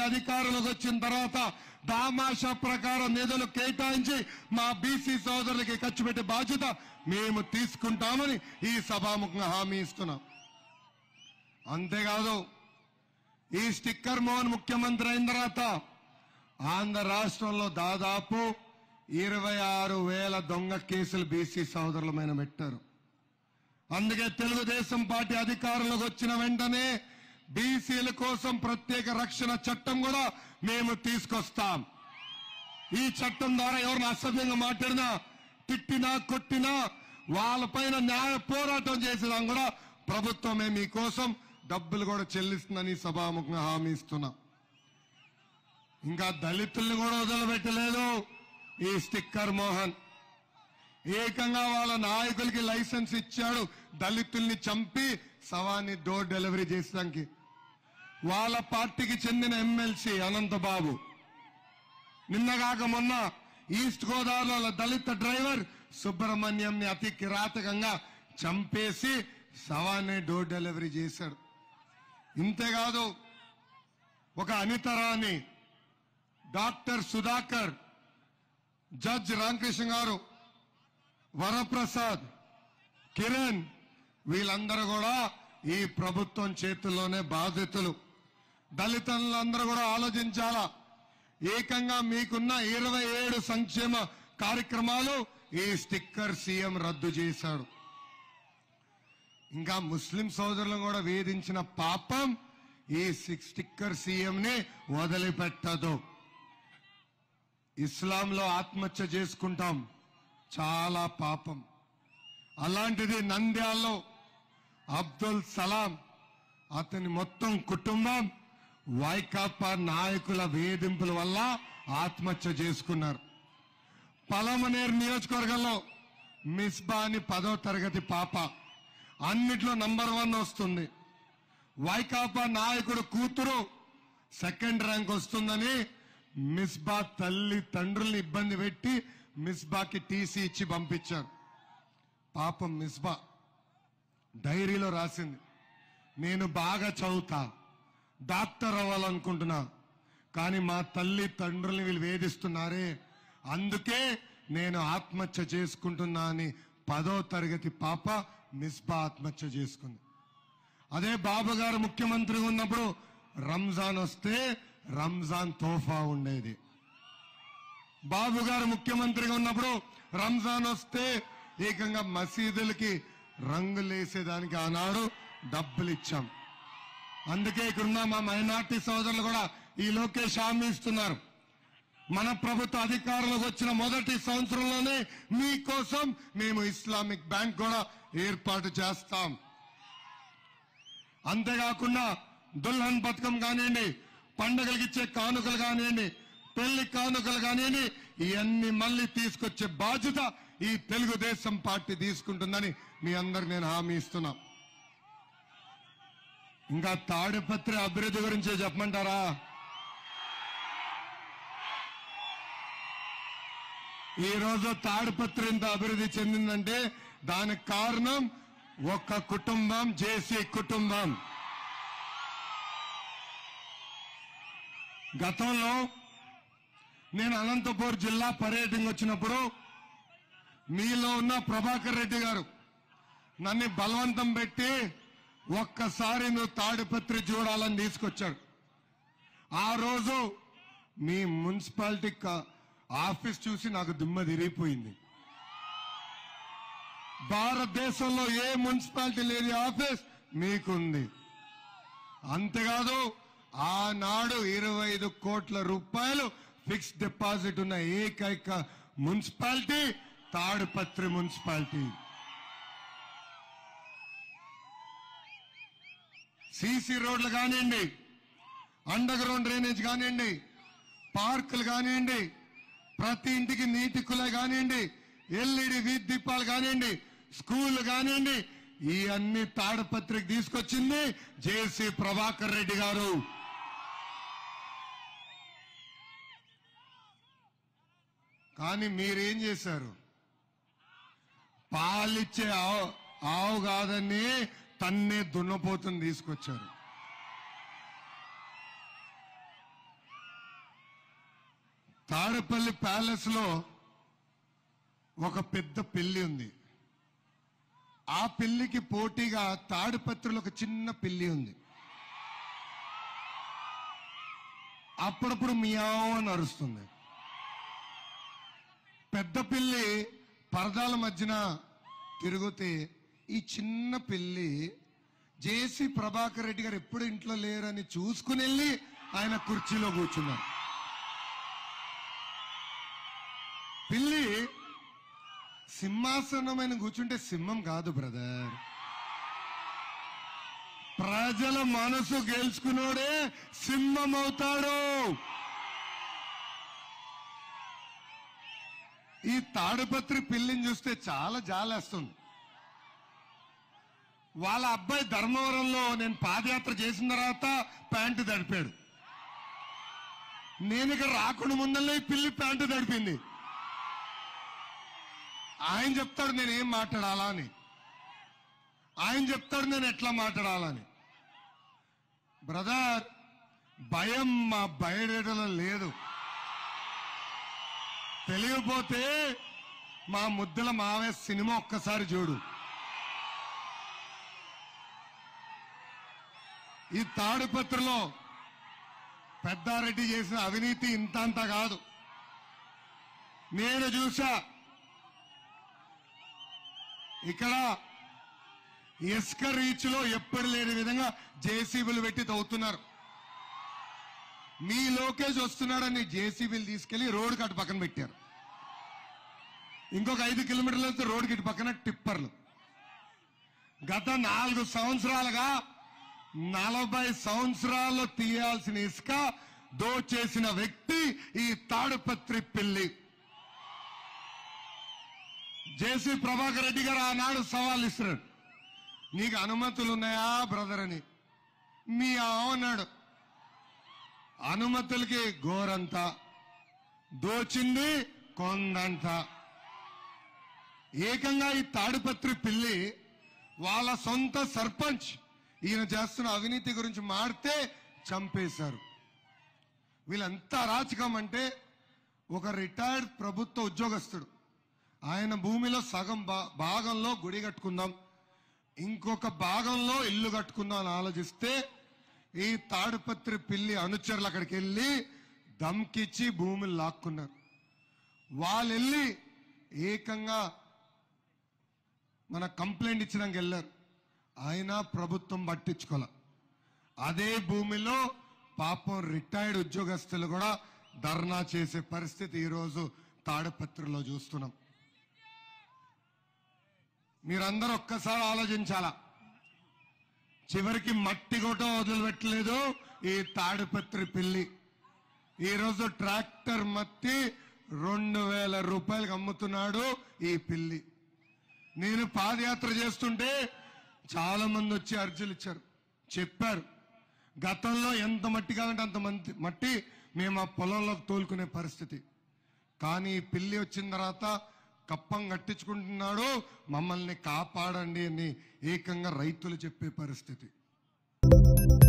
అధికారంలోకి వచ్చిన తర్వాత దామాషా ప్రకారం నిధులు కేటాయించి మా బీసీ సోదరులకి ఖర్చు పెట్టే బాధ్యత మేము తీసుకుంటామని ఈ సభాముఖంగా హామీ ఇస్తున్నాం అంతేకాదు ఈ స్టిక్కర్ మోహన్ ముఖ్యమంత్రి అయిన తర్వాత ఆంధ్ర రాష్ట్రంలో దాదాపు ఇరవై ఆరు వేల దొంగ కేసులు బీసీ సోదరుల మీద పెట్టారు అందుకే తెలుగుదేశం పార్టీ అధికారంలోకి వచ్చిన వెంటనే బీసీల కోసం ప్రత్యేక రక్షణ చట్టం కూడా మేము తీసుకొస్తాం ఈ చట్టం ద్వారా ఎవరిని అసభ్యంగా మాట్లాడినా తిట్టినా కొట్టినా వాళ్ళపైన న్యాయ పోరాటం చేసేదా కూడా ప్రభుత్వమే మీకోసం డబ్బులు కూడా చెల్లిస్తుందని సభాముఖంగా హామీ ఇస్తున్నా ఇంకా దళితుల్ని కూడా వదిలిపెట్టలేదు ఈ స్టిక్కర్ మోహన్ ఏకంగా వాళ్ళ నాయకులకి లైసెన్స్ ఇచ్చాడు దళితుల్ని చంపి శవాన్ని డోర్ డెలివరీ చేసడానికి వాళ్ళ పార్టీకి చెందిన ఎమ్మెల్సీ అనంతబాబు నిన్నగాక మొన్న ఈస్ట్ గోదావరిలో దళిత డ్రైవర్ సుబ్రహ్మణ్యం ని అతి కిరాతకంగా చంపేసి శవాన్ని డోర్ డెలివరీ చేశాడు ఇంతేకాదు ఒక అనితరాని డాక్టర్ సుధాకర్ జడ్జ్ రామకృష్ణ గారు వరప్రసాద్ కిరణ్ వీళ్ళందరూ కూడా ఈ ప్రభుత్వం చేతుల్లోనే బాధితులు దళితులందరూ కూడా ఆలోచించాలా ఏకంగా మీకున్న ఇరవై ఏడు సంక్షేమ కార్యక్రమాలు ఈ స్టిక్కర్ సీఎం రద్దు చేశాడు ఇంకా ముస్లిం సోదరులను కూడా వేధించిన పాపం ఈ సి- స్టిక్కర్ సీఎం ని వదిలిపెట్టదు ఇస్లాంలో ఆత్మహత్య చేసుకుంటాం చాలా పాపం అలాంటిది నంద్యాలలో అబ్దుల్ సలాం అతని మొత్తం కుటుంబం వైకాపా నాయకుల వేధింపుల వల్ల ఆత్మహత్య చేసుకున్నారు పలమనేరు నియోజకవర్గంలో మిస్బా అని పదో తరగతి పాప అన్నిట్లో నంబర్ వన్ వస్తుంది వైకాపా నాయకుడు కూతురు సెకండ్ ర్యాంక్ వస్తుందని మిస్బా తల్లి తండ్రుల్ని ఇబ్బంది పెట్టి మిస్బాకి టీసీ ఇచ్చి పంపించారు పాపం మిస్బా డైరీలో రాసింది నేను బాగా చదువుతా డాక్టర్ అవ్వాలనుకుంటున్నా కానీ మా తల్లి తండ్రుల్ని వీళ్ళు వేధిస్తున్నారే అందుకే నేను ఆత్మహత్య చేసుకుంటున్నా అని పదో తరగతి పాప మిస్బా ఆత్మహత్య చేసుకుంది అదే బాబు గారు ముఖ్యమంత్రి ఉన్నప్పుడు రంజాన్ వస్తే రంజాన్ తోఫా ఉండేది బాబు గారు ముఖ్యమంత్రిగా ఉన్నప్పుడు రంజాన్ వస్తే ఏకంగా మసీదులకి రంగులేసేదానికి ఆనాడు డబ్బులు ఇచ్చాం అందుకే ఇక్కడున్న మా మైనార్టీ సోదరులు కూడా ఈ లోకేష్ హామీ ఇస్తున్నారు మన ప్రభుత్వ అధికారంలోకి వచ్చిన మొదటి సంవత్సరంలోనే మీకోసం మేము ఇస్లామిక్ బ్యాంక్ కూడా ఏర్పాటు చేస్తాం అంతేకాకుండా దుల్హన్ పథకం కానివ్వండి పండుగలకు ఇచ్చే కానుకలు కానివ్వండి పెళ్లి కానుకలు కానివ్వండి ఇవన్నీ మళ్ళీ తీసుకొచ్చే బాధ్యత ఈ తెలుగుదేశం పార్టీ తీసుకుంటుందని మీ అందరికి నేను హామీ ఇస్తున్నా ఇంకా తాడిపత్రి అభివృద్ధి గురించి చెప్పమంటారా ఈ రోజు తాడిపత్రి ఇంత అభివృద్ధి చెందిందంటే దానికి కారణం ఒక్క కుటుంబం జేసీ కుటుంబం గతంలో నేను అనంతపూర్ జిల్లా పర్యటనకు వచ్చినప్పుడు మీలో ఉన్న ప్రభాకర్ రెడ్డి గారు నన్ను బలవంతం పెట్టి ఒక్కసారి నువ్వు తాడిపత్రి చూడాలని తీసుకొచ్చాడు ఆ రోజు మీ మున్సిపాలిటీ క- ఆఫీస్ చూసి నాకు దిమ్మ తిరిగిపోయింది భారతదేశంలో ఏ మున్సిపాలిటీ లేని ఆఫీస్ మీకుంది అంతేకాదు ఆనాడు ఇరవై ఐదు కోట్ల రూపాయలు ఫిక్స్డ్ డిపాజిట్ ఉన్న ఏకైక మున్సిపాలిటీ తాడిపత్రి మున్సిపాలిటీ సీసీ రోడ్లు కానివ్వండి అండర్ గ్రౌండ్ డ్రైనేజ్ కానివ్వండి పార్కులు కానివ్వండి ప్రతి ఇంటికి నీటి కులాయి కానివ్వండి ఎల్ఈడి వీధి దీపాలు కానివ్వండి స్కూల్ కానివ్వండి ఈ అన్ని తాడపత్రికి తీసుకొచ్చింది జేసీ ప్రభాకర్ రెడ్డి గారు కానీ మీరేం చేశారు పాలిచ్చే ఆవు ఆవు కాదని తన్నే దున్నపోతుని తీసుకొచ్చారు తాడపల్లి ప్యాలెస్ లో ఒక పెద్ద పెళ్లి ఉంది ఆ పెళ్లికి పోటీగా తాడిపత్రిలో ఒక చిన్న పెళ్లి ఉంది అప్పుడప్పుడు మియావ్ అని అరుస్తుంది పెద్ద పిల్లి పరదాల మధ్యన తిరుగుతే ఈ చిన్న పిల్లి జేసీ ప్రభాకర్ రెడ్డి గారు ఎప్పుడు ఇంట్లో లేరని చూసుకుని వెళ్ళి ఆయన కుర్చీలో కూర్చున్నారు పిల్లి సింహాసనమైన కూర్చుంటే సింహం కాదు బ్రదర్ ప్రజల మనసు గెలుచుకున్నోడే సింహం అవుతాడు ఈ తాడుపత్రి పిల్లిని చూస్తే చాలా జాలేస్తుంది వాళ్ళ అబ్బాయి ధర్మవరంలో నేను పాదయాత్ర చేసిన తర్వాత ప్యాంటు తడిపాడు నేను ఇక్కడ రాకుండా ముందల్లే ఈ పిల్లి ప్యాంటు తడిపింది ఆయన చెప్తాడు నేను ఏం మాట్లాడాలా అని ఆయన చెప్తాడు నేను ఎట్లా మాట్లాడాలని బ్రదర్ భయం మా బయటలో లేదు తెలియపోతే మా ముద్దల మావే సినిమా ఒక్కసారి చూడు ఈ తాడుపత్రిలో పెద్దారెడ్డి చేసిన అవినీతి ఇంత అంత కాదు నేను చూసా ఇక్కడ ఇసుక రీచ్ లో ఎప్పుడు లేని విధంగా జేసీబీలు పెట్టి తవ్వుతున్నారు మీ లోకేష్ వస్తున్నాడని జేసీబీలు తీసుకెళ్లి రోడ్ కట్టు పక్కన పెట్టారు ఇంకొక ఐదు కిలోమీటర్ల వెళ్తే రోడ్ కిటి పక్కన టిప్పర్లు గత నాలుగు సంవత్సరాలుగా నలభై సంవత్సరాలు తీయాల్సిన ఇసుక దోచేసిన వ్యక్తి ఈ తాడుపత్రి పిల్లి జేసీ ప్రభాకర్ రెడ్డి గారు ఆనాడు సవాల్ ఇస్తున్నాడు నీకు అనుమతులు ఉన్నాయా బ్రదర్ అని మీ అన్నాడు అనుమతులకి గోరంత దోచింది కొందంత ఏకంగా ఈ తాడిపత్రి పిల్లి వాళ్ళ సొంత సర్పంచ్ ఈయన చేస్తున్న అవినీతి గురించి మాడితే చంపేశారు వీళ్ళంతా అరాచకం అంటే ఒక రిటైర్డ్ ప్రభుత్వ ఉద్యోగస్తుడు ఆయన భూమిలో సగం భా- భాగంలో గుడి కట్టుకుందాం ఇంకొక భాగంలో ఇల్లు కట్టుకుందాం అని ఆలోచిస్తే ఈ తాడుపత్రి పిల్లి అనుచరులు అక్కడికి వెళ్ళి దమ్కిచ్చి భూమిని లాక్కున్నారు వాళ్ళు వెళ్ళి ఏకంగా మన కంప్లైంట్ ఇచ్చడానికి వెళ్ళారు ఆయన ప్రభుత్వం పట్టించుకోలే అదే భూమిలో పాపం రిటైర్డ్ ఉద్యోగస్తులు కూడా ధర్నా చేసే పరిస్థితి ఈరోజు తాడపత్రిలో చూస్తున్నాం మీరందరూ ఒక్కసారి ఆలోచించాలా చివరికి మట్టి కూడా వదిలిపెట్టలేదు ఈ తాడిపత్రి పిల్లి ఈరోజు ట్రాక్టర్ మట్టి రెండు వేల రూపాయలకు అమ్ముతున్నాడు ఈ పిల్లి నేను పాదయాత్ర చేస్తుంటే చాలా మంది వచ్చి అర్జీలు ఇచ్చారు చెప్పారు గతంలో ఎంత మట్టి కావాలంటే అంత మంది మట్టి మేము ఆ పొలంలోకి తోలుకునే పరిస్థితి కానీ ఈ పిల్లి వచ్చిన తర్వాత కప్పం కట్టించుకుంటున్నాడు మమ్మల్ని కాపాడండి అని ఏకంగా రైతులు చెప్పే పరిస్థితి